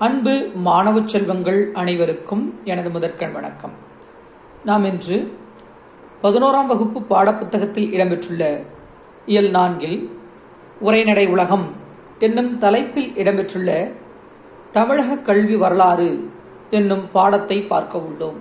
அன்பு மாணவ செல்வங்கள் அனைவருக்கும் எனது முதற்கண் வணக்கம் நாம் இன்று பதினோராம் வகுப்பு பாடப்புத்தகத்தில் இடம்பெற்றுள்ள இயல் நான்கில் உரைநடை உலகம் என்னும் தலைப்பில் இடம்பெற்றுள்ள தமிழக கல்வி வரலாறு என்னும் பாடத்தை பார்க்க உள்ளோம்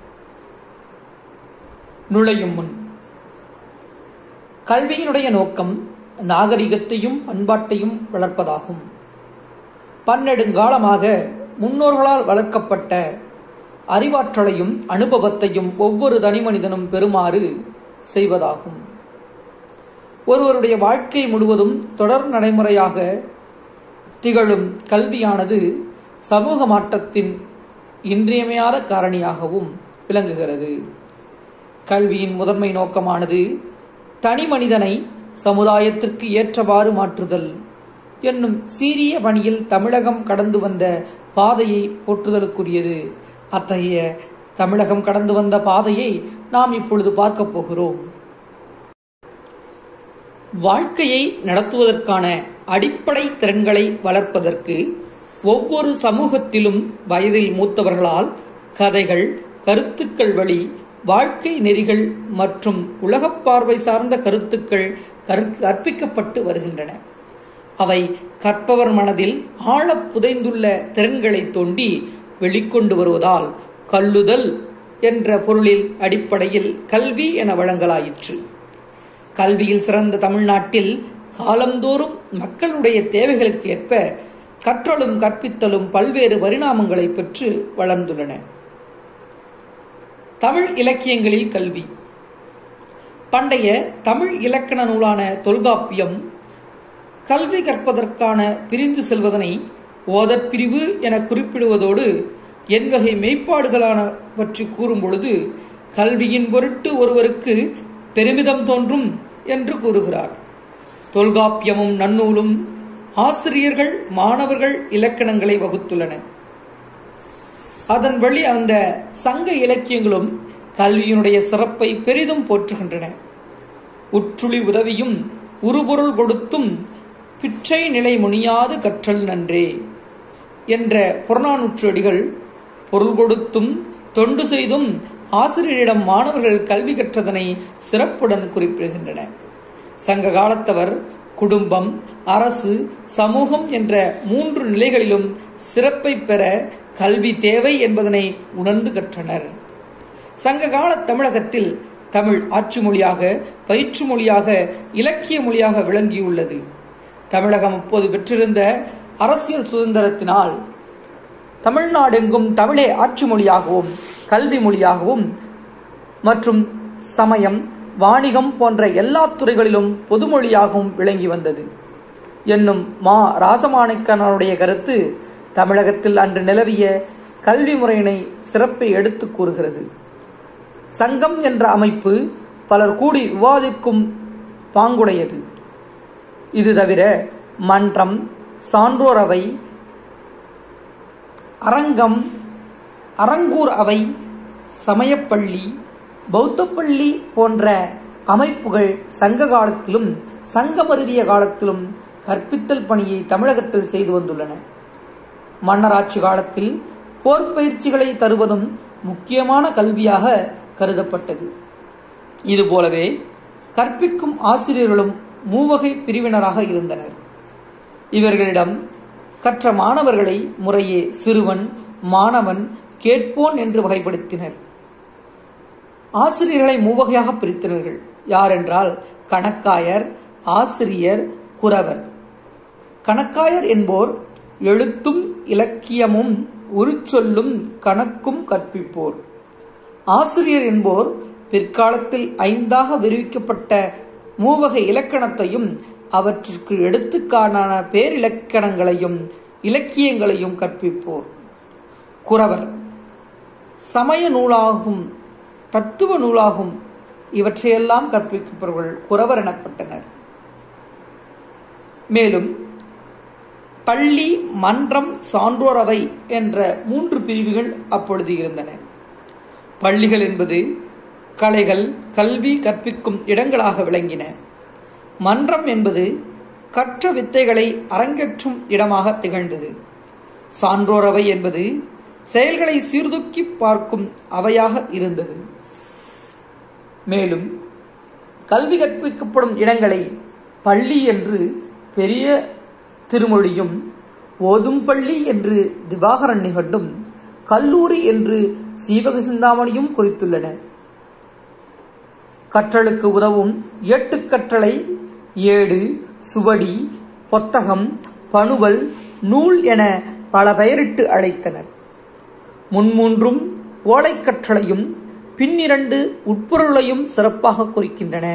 நுழையும் முன் கல்வியினுடைய நோக்கம் நாகரிகத்தையும் பண்பாட்டையும் வளர்ப்பதாகும் பன்னெடுங்காலமாக முன்னோர்களால் வளர்க்கப்பட்ட அறிவாற்றலையும் அனுபவத்தையும் ஒவ்வொரு தனிமனிதனும் பெறுமாறு செய்வதாகும் ஒருவருடைய வாழ்க்கை முழுவதும் தொடர் நடைமுறையாக திகழும் கல்வியானது சமூக மாற்றத்தின் இன்றியமையாத காரணியாகவும் விளங்குகிறது கல்வியின் முதன்மை நோக்கமானது தனி மனிதனை சமுதாயத்திற்கு ஏற்றவாறு மாற்றுதல் என்னும் சீரிய பணியில் தமிழகம் கடந்து வந்த பாதையை போற்றுதலுக்குரியது அத்தகைய தமிழகம் கடந்து வந்த பாதையை நாம் இப்பொழுது பார்க்க போகிறோம் வாழ்க்கையை நடத்துவதற்கான அடிப்படை திறன்களை வளர்ப்பதற்கு ஒவ்வொரு சமூகத்திலும் வயதில் மூத்தவர்களால் கதைகள் கருத்துக்கள் வழி வாழ்க்கை நெறிகள் மற்றும் உலகப் பார்வை சார்ந்த கருத்துக்கள் கற்பிக்கப்பட்டு வருகின்றன அவை கற்பவர் மனதில் ஆழ புதைந்துள்ள திறன்களை தோண்டி வெளிக்கொண்டு வருவதால் கல்லுதல் என்ற பொருளில் அடிப்படையில் கல்வி என வழங்கலாயிற்று கல்வியில் சிறந்த தமிழ்நாட்டில் காலந்தோறும் மக்களுடைய தேவைகளுக்கு ஏற்ப கற்றலும் கற்பித்தலும் பல்வேறு பரிணாமங்களை பெற்று வளர்ந்துள்ளன தமிழ் இலக்கியங்களில் கல்வி பண்டைய தமிழ் இலக்கண நூலான தொல்காப்பியம் கல்வி கற்பதற்கான பிரிந்து செல்வதனை ஓதற்பிரிவு என குறிப்பிடுவதோடு என் வகை மெய்ப்பாடுகளான பற்றி கூறும் பொழுது கல்வியின் பொருட்டு ஒருவருக்கு பெருமிதம் தோன்றும் என்று கூறுகிறார் தொல்காப்பியமும் நன்னூலும் ஆசிரியர்கள் மாணவர்கள் இலக்கணங்களை வகுத்துள்ளன அதன் வழி அந்த சங்க இலக்கியங்களும் கல்வியினுடைய சிறப்பை பெரிதும் போற்றுகின்றன உற்றுளி உதவியும் உருபொருள் கொடுத்தும் பிற்றை நிலை முனியாது கற்றல் நன்றே என்ற புறநானூற்று அடிகள் பொருள் கொடுத்தும் தொண்டு செய்தும் ஆசிரியரிடம் மாணவர்கள் கல்வி கற்றதனை சிறப்புடன் குறிப்பிடுகின்றன சங்க காலத்தவர் குடும்பம் அரசு சமூகம் என்ற மூன்று நிலைகளிலும் சிறப்பை பெற கல்வி தேவை என்பதனை உணர்ந்து கற்றனர் சங்க கால தமிழகத்தில் தமிழ் ஆட்சி மொழியாக பயிற்று மொழியாக இலக்கிய மொழியாக விளங்கியுள்ளது தமிழகம் அப்போது பெற்றிருந்த அரசியல் சுதந்திரத்தினால் தமிழ்நாடெங்கும் தமிழே ஆட்சி மொழியாகவும் கல்வி மொழியாகவும் மற்றும் சமயம் வாணிகம் போன்ற எல்லா துறைகளிலும் பொதுமொழியாகவும் விளங்கி வந்தது என்னும் மா ராசமாணிக்கனுடைய கருத்து தமிழகத்தில் அன்று நிலவிய கல்வி முறையினை சிறப்பை எடுத்து கூறுகிறது சங்கம் என்ற அமைப்பு பலர் கூடி விவாதிக்கும் பாங்குடையது இது தவிர மன்றம் சான்றோர் அவை அரங்கம் அரங்கூர் அவை சமயப்பள்ளி பௌத்தப்பள்ளி போன்ற அமைப்புகள் சங்க காலத்திலும் சங்கமருவிய காலத்திலும் கற்பித்தல் பணியை தமிழகத்தில் செய்து வந்துள்ளன மன்னராட்சி காலத்தில் போர் பயிற்சிகளை தருவதும் முக்கியமான கல்வியாக கருதப்பட்டது இதுபோலவே கற்பிக்கும் ஆசிரியர்களும் மூவகை பிரிவினராக இருந்தனர் இவர்களிடம் கற்ற மாணவர்களை முறையே சிறுவன் மாணவன் கேட்போன் என்று வகைப்படுத்தினர் ஆசிரியர்களை மூவகையாக பிரித்தினர்கள் யார் என்றால் கணக்காயர் ஆசிரியர் குறவர் கணக்காயர் என்போர் எழுத்தும் இலக்கியமும் உருச்சொல்லும் கணக்கும் கற்பிப்போர் ஆசிரியர் என்போர் பிற்காலத்தில் ஐந்தாக விரிவிக்கப்பட்ட மூவகை இலக்கணத்தையும் அவற்றிற்கு எடுத்துக்கான பேரிலக்கணங்களையும் இலக்கியங்களையும் கற்பிப்போர் குறவர் சமய நூலாகும் தத்துவ நூலாகும் இவற்றையெல்லாம் கற்பிப்பவர்கள் குறவர் எனப்பட்டனர் மேலும் பள்ளி மன்றம் சான்றோரவை என்ற மூன்று பிரிவுகள் அப்பொழுது இருந்தன பள்ளிகள் என்பது கலைகள் கல்வி கற்பிக்கும் இடங்களாக விளங்கின மன்றம் என்பது கற்ற வித்தைகளை அரங்கேற்றும் இடமாக திகழ்ந்தது சான்றோர் அவை என்பது செயல்களை சீர்தூக்கி பார்க்கும் அவையாக இருந்தது மேலும் கல்வி கற்பிக்கப்படும் இடங்களை பள்ளி என்று பெரிய திருமொழியும் ஓதும் பள்ளி என்று திவாகரன் நிகண்டும் கல்லூரி என்று சீவக சிந்தாமணியும் குறித்துள்ளன கற்றலுக்கு உதவும் ஏட்டுக்கற்றலை ஏடு சுவடி பொத்தகம் பணுவல் நூல் என பல பெயரிட்டு அழைத்தனர் முன்மூன்றும் ஓலைக்கற்றலையும் பின்னிரண்டு உட்பொருளையும் சிறப்பாக குறிக்கின்றன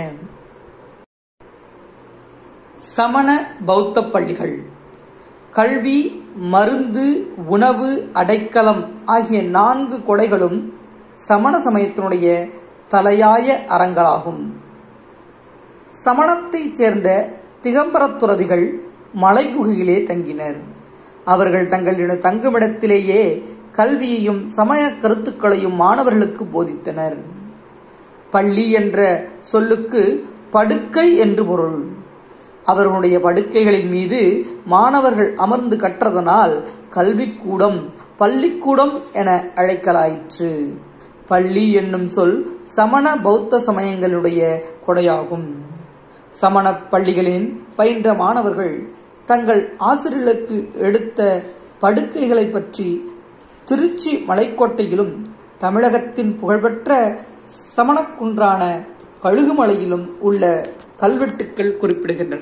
சமண பௌத்த பள்ளிகள் கல்வி மருந்து உணவு அடைக்கலம் ஆகிய நான்கு கொடைகளும் சமண சமயத்தினுடைய தலையாய அறங்களாகும் சமணத்தைச் சேர்ந்த திகம்பரத் துறவிகள் மலைகுகையிலே தங்கினர் அவர்கள் தங்களிட தங்குமிடத்திலேயே கல்வியையும் சமய கருத்துக்களையும் மாணவர்களுக்கு போதித்தனர் பள்ளி என்ற சொல்லுக்கு படுக்கை என்று பொருள் அவர்களுடைய படுக்கைகளின் மீது மாணவர்கள் அமர்ந்து கற்றதனால் கல்விக்கூடம் பள்ளிக்கூடம் என அழைக்கலாயிற்று பள்ளி என்னும் சொல் சமண பௌத்த சமயங்களுடைய கொடையாகும் சமண பள்ளிகளின் பயின்ற மாணவர்கள் தங்கள் ஆசிரியர்களுக்கு எடுத்த படுக்கைகளை பற்றி திருச்சி மலைக்கோட்டையிலும் தமிழகத்தின் புகழ்பெற்ற சமணக்குன்றான கழுகுமலையிலும் உள்ள கல்வெட்டுக்கள் குறிப்பிடுகின்றன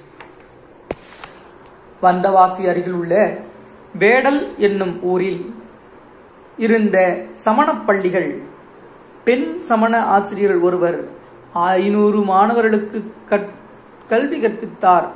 வந்தவாசி அருகில் உள்ள வேடல் என்னும் ஊரில் இருந்த சமணப் பள்ளிகள் பெண் சமண ஆசிரியர் ஒருவர் ஐநூறு மாணவர்களுக்கு கல்வி கற்பித்தார்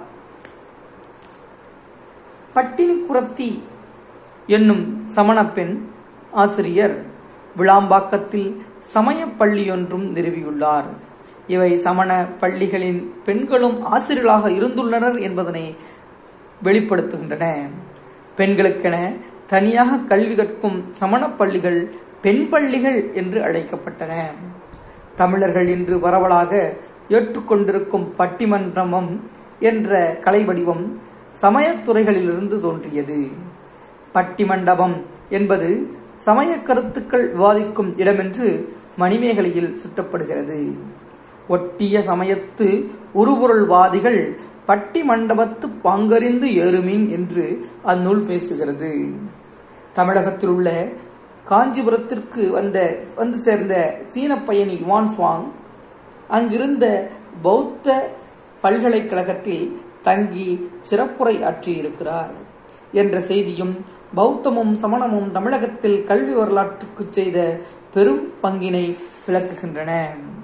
பட்டினி குரத்தி என்னும் சமண பெண் ஆசிரியர் விளாம்பாக்கத்தில் சமய பள்ளியொன்றும் நிறுவியுள்ளார் இவை சமண பள்ளிகளின் பெண்களும் ஆசிரியர்களாக இருந்துள்ளனர் என்பதனை வெளிப்படுத்துகின்றன பெண்களுக்கென தனியாக கல்வி கற்கும் சமண பள்ளிகள் பெண் பள்ளிகள் என்று அழைக்கப்பட்டன தமிழர்கள் இன்று பரவலாக ஏற்றுக்கொண்டிருக்கும் பட்டிமன்றமம் என்ற கலை வடிவம் சமயத்துறைகளிலிருந்து தோன்றியது பட்டிமண்டபம் என்பது சமய கருத்துக்கள் விவாதிக்கும் இடமென்று மணிமேகலையில் சுட்டப்படுகிறது ஒட்டிய சமயத்து உருபொருள்வாதிகள் பட்டி மண்டபத்து பாங்கறிந்து ஏறுமின் என்று அந்நூல் பேசுகிறது தமிழகத்தில் உள்ள காஞ்சிபுரத்திற்கு வந்த வந்து சேர்ந்த சீன பயணி யுவான் சுவாங் அங்கிருந்த பௌத்த பல்கலைக்கழகத்தில் தங்கி சிறப்புரை ஆற்றியிருக்கிறார் என்ற செய்தியும் பௌத்தமும் சமணமும் தமிழகத்தில் கல்வி வரலாற்றுக்கு செய்த பெரும் பங்கினை விளக்குகின்றன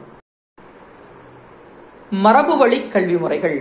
மரபு வழி கல்வி முறைகள்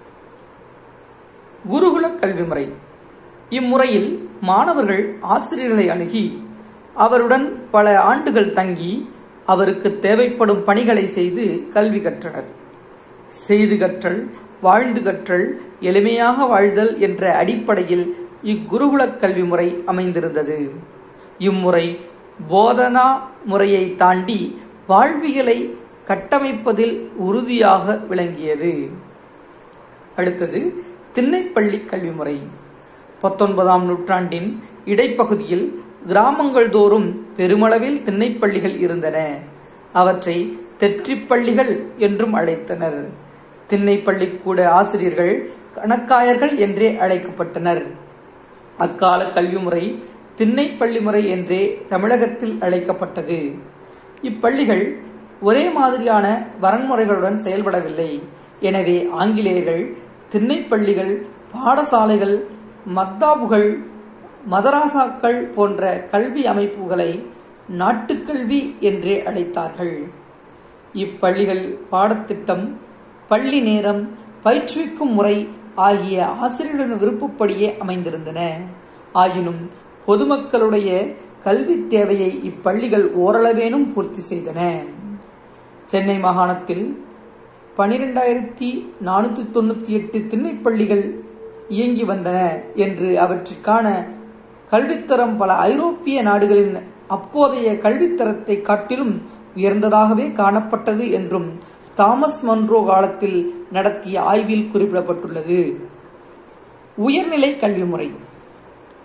குருகுல கல்வி முறை இம்முறையில் மாணவர்கள் ஆசிரியர்களை அணுகி அவருடன் பல ஆண்டுகள் தங்கி அவருக்கு தேவைப்படும் பணிகளை செய்து கல்வி கற்றனர் செய்து கற்றல் வாழ்ந்து கற்றல் எளிமையாக வாழ்தல் என்ற அடிப்படையில் இக்குருகுல கல்வி முறை அமைந்திருந்தது இம்முறை போதனா முறையை தாண்டி வாழ்வியலை கட்டமைப்பதில் உறுதியாக விளங்கியது அடுத்தது திண்ணைப்பள்ளி கல்வி முறை பத்தொன்பதாம் நூற்றாண்டின் இடைப்பகுதியில் கிராமங்கள் தோறும் பெருமளவில் திண்ணைப்பள்ளிகள் இருந்தன அவற்றை தெற்றிப்பள்ளிகள் என்றும் அழைத்தனர் திண்ணைப்பள்ளிக்கூட ஆசிரியர்கள் கணக்காயர்கள் என்றே அழைக்கப்பட்டனர் அக்கால கல்வி முறை திண்ணைப்பள்ளி முறை என்றே தமிழகத்தில் அழைக்கப்பட்டது இப்பள்ளிகள் ஒரே மாதிரியான வரன்முறைகளுடன் செயல்படவில்லை எனவே ஆங்கிலேயர்கள் திண்ணைப்பள்ளிகள் பாடசாலைகள் மக்தாபுகள் மதராசாக்கள் போன்ற கல்வி அமைப்புகளை நாட்டுக்கல்வி என்றே அழைத்தார்கள் இப்பள்ளிகள் பாடத்திட்டம் பள்ளி நேரம் பயிற்றுவிக்கும் முறை ஆகிய ஆசிரியர்களின் விருப்பப்படியே அமைந்திருந்தன ஆயினும் பொதுமக்களுடைய கல்வி தேவையை இப்பள்ளிகள் ஓரளவேனும் பூர்த்தி செய்தன சென்னை மாகாணத்தில் பனிரெண்டாயிரத்தி நானூத்தி தொண்ணூத்தி எட்டு திண்ணைப்பள்ளிகள் இயங்கி வந்தன என்று அவற்றிற்கான கல்வித்தரம் பல ஐரோப்பிய நாடுகளின் அப்போதைய கல்வித்தரத்தை காட்டிலும் உயர்ந்ததாகவே காணப்பட்டது என்றும் தாமஸ் மன்ரோ காலத்தில் நடத்திய ஆய்வில் குறிப்பிடப்பட்டுள்ளது உயர்நிலை கல்வி முறை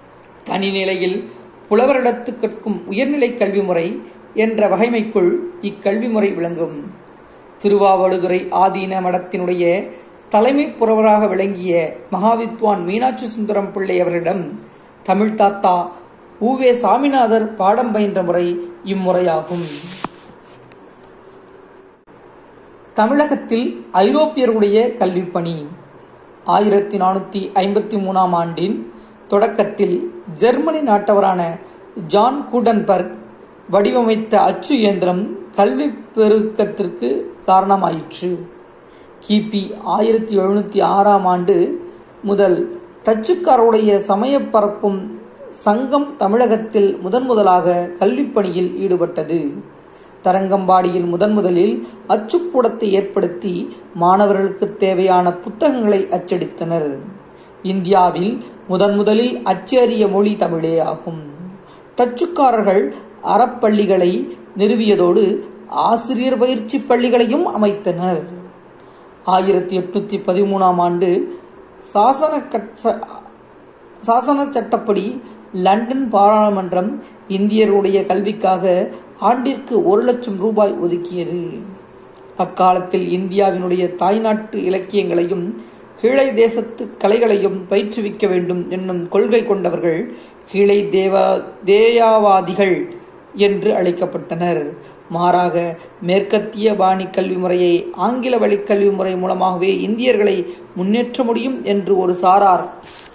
தனிநிலையில் புலவரிடத்து கற்கும் உயர்நிலை கல்வி முறை என்ற வகைமைக்குள் இக்கல்வி முறை விளங்கும் திருவாவடுதுறை ஆதீன மடத்தினுடைய தலைமை புறவராக விளங்கிய மகாவித்வான் மீனாட்சி சுந்தரம் பிள்ளை அவர்களிடம் தமிழ் தாத்தா ஊவே சாமிநாதர் பாடம் பயின்ற முறை இம்முறையாகும் தமிழகத்தில் ஐரோப்பியர்களுடைய கல்விப்பணி ஆயிரத்தி நானூற்றி ஐம்பத்தி மூணாம் ஆண்டின் தொடக்கத்தில் ஜெர்மனி நாட்டவரான ஜான் கூடன்பர்க் வடிவமைத்த அச்சு இயந்திரம் கல்வி பெருக்கத்திற்கு காரணமாயிற்று கிபி ஆயிரத்தி எழுநூத்தி ஆறாம் ஆண்டு முதல் டச்சுக்காரருடைய சமய பரப்பும் சங்கம் தமிழகத்தில் முதன் முதலாக கல்விப்பணியில் ஈடுபட்டது தரங்கம்பாடியில் முதன் முதலில் அச்சுக்கூடத்தை ஏற்படுத்தி மாணவர்களுக்கு தேவையான புத்தகங்களை அச்சடித்தனர் இந்தியாவில் முதன் முதலில் அச்சேறிய மொழி தமிழே ஆகும் டச்சுக்காரர்கள் அறப்பள்ளிகளை நிறுவியதோடு ஆசிரியர் பயிற்சி பள்ளிகளையும் அமைத்தனர் ஆயிரத்தி எட்நூத்தி பதிமூணாம் ஆண்டு சாசன சாசன சட்டப்படி லண்டன் பாராளுமன்றம் இந்தியருடைய கல்விக்காக ஆண்டிற்கு ஒரு லட்சம் ரூபாய் ஒதுக்கியது அக்காலத்தில் இந்தியாவினுடைய தாய்நாட்டு இலக்கியங்களையும் கீழை தேசத்து கலைகளையும் பயிற்றுவிக்க வேண்டும் என்னும் கொள்கை கொண்டவர்கள் கீழை தேவா தேயாவாதிகள் என்று அழைக்கப்பட்டனர் மாறாக மேற்கத்திய பாணி கல்வி முறையை ஆங்கில வழி கல்வி முறை மூலமாகவே இந்தியர்களை முன்னேற்ற முடியும் என்று ஒரு சாரார்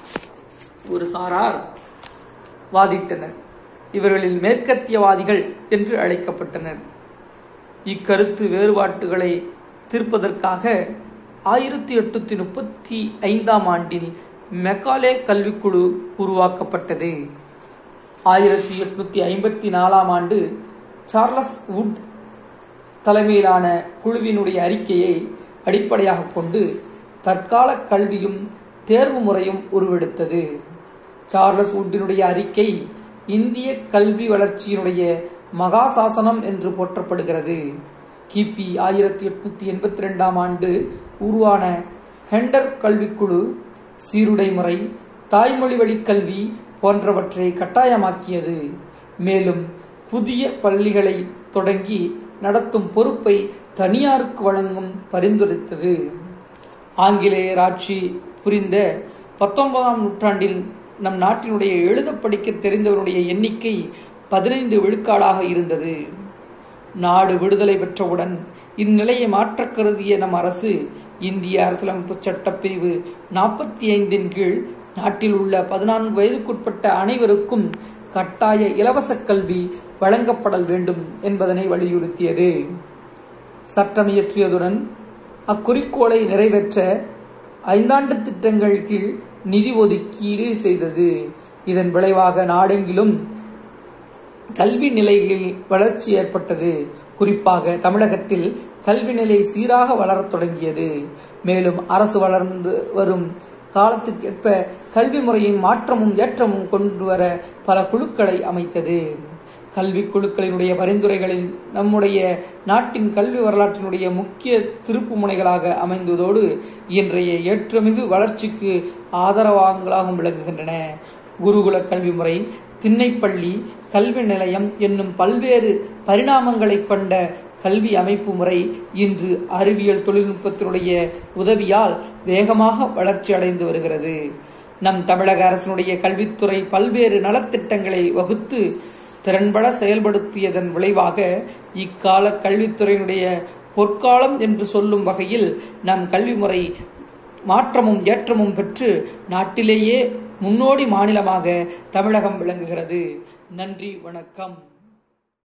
ஒரு சாரார் வாதிட்டனர் இவர்களில் மேற்கத்தியவாதிகள் என்று அழைக்கப்பட்டனர் இக்கருத்து வேறுபாட்டுகளை தீர்ப்பதற்காக ஆயிரத்தி எட்நூத்தி முப்பத்தி ஐந்தாம் ஆண்டில் மெக்காலே கல்விக்குழு உருவாக்கப்பட்டது ஆயிரத்தி எட்நூத்தி ஐம்பத்தி நாலாம் ஆண்டு சார்லஸ் வுட் தலைமையிலான குழுவினுடைய அறிக்கையை அடிப்படையாக கொண்டு தற்கால கல்வியும் தேர்வு முறையும் உருவெடுத்தது சார்லஸ் வுட்டினுடைய அறிக்கை இந்திய கல்வி வளர்ச்சியினுடைய மகாசாசனம் என்று போற்றப்படுகிறது கிபி ஆயிரத்தி எட்நூத்தி எண்பத்தி ரெண்டாம் ஆண்டு உருவான ஹெண்டர் கல்விக்குழு சீருடை முறை தாய்மொழி வழி கல்வி போன்றவற்றை கட்டாயமாக்கியது மேலும் புதிய பள்ளிகளை தொடங்கி நடத்தும் பொறுப்பை தனியாருக்கு வழங்கும் பரிந்துரைத்தது ஆங்கிலேயர் ஆட்சி புரிந்த பத்தொன்பதாம் நூற்றாண்டில் நம் நாட்டினுடைய எழுத படிக்க தெரிந்தவருடைய எண்ணிக்கை பதினைந்து விழுக்காடாக இருந்தது நாடு விடுதலை பெற்றவுடன் இந்நிலையை மாற்ற கருதிய நம் அரசு இந்திய அரசியலமைப்பு சட்டப்பிரிவு நாற்பத்தி ஐந்தின் கீழ் நாட்டில் உள்ள பதினான்கு வயதுக்குட்பட்ட அனைவருக்கும் கட்டாய இலவச கல்வி வழங்கப்படல் வேண்டும் என்பதனை வலியுறுத்தியது சட்டம் இயற்றியதுடன் அக்குறிக்கோளை நிறைவேற்ற ஐந்தாண்டு திட்டங்கள் கீழ் நிதி ஒதுக்கீடு செய்தது இதன் விளைவாக நாடெங்கிலும் கல்வி நிலையில் வளர்ச்சி ஏற்பட்டது குறிப்பாக தமிழகத்தில் கல்வி நிலை சீராக வளரத் தொடங்கியது மேலும் அரசு வளர்ந்து வரும் காலத்திற்கேற்ப கல்வி முறையின் மாற்றமும் ஏற்றமும் கொண்டு வர பல குழுக்களை அமைத்தது கல்வி குழுக்களினுடைய பரிந்துரைகளில் நம்முடைய நாட்டின் கல்வி வரலாற்றினுடைய முக்கிய திருப்பு முனைகளாக அமைந்ததோடு இன்றைய ஏற்றமிகு வளர்ச்சிக்கு ஆதரவாங்களாகவும் விளங்குகின்றன குருகுல கல்வி முறை திண்ணைப்பள்ளி கல்வி நிலையம் என்னும் பல்வேறு பரிணாமங்களை கொண்ட கல்வி அமைப்பு முறை இன்று அறிவியல் தொழில்நுட்பத்தினுடைய உதவியால் வேகமாக வளர்ச்சி அடைந்து வருகிறது நம் தமிழக அரசினுடைய கல்வித்துறை பல்வேறு நலத்திட்டங்களை வகுத்து திறன்பட செயல்படுத்தியதன் விளைவாக இக்கால கல்வித்துறையினுடைய பொற்காலம் என்று சொல்லும் வகையில் நம் கல்வி முறை மாற்றமும் ஏற்றமும் பெற்று நாட்டிலேயே முன்னோடி மாநிலமாக தமிழகம் விளங்குகிறது நன்றி வணக்கம்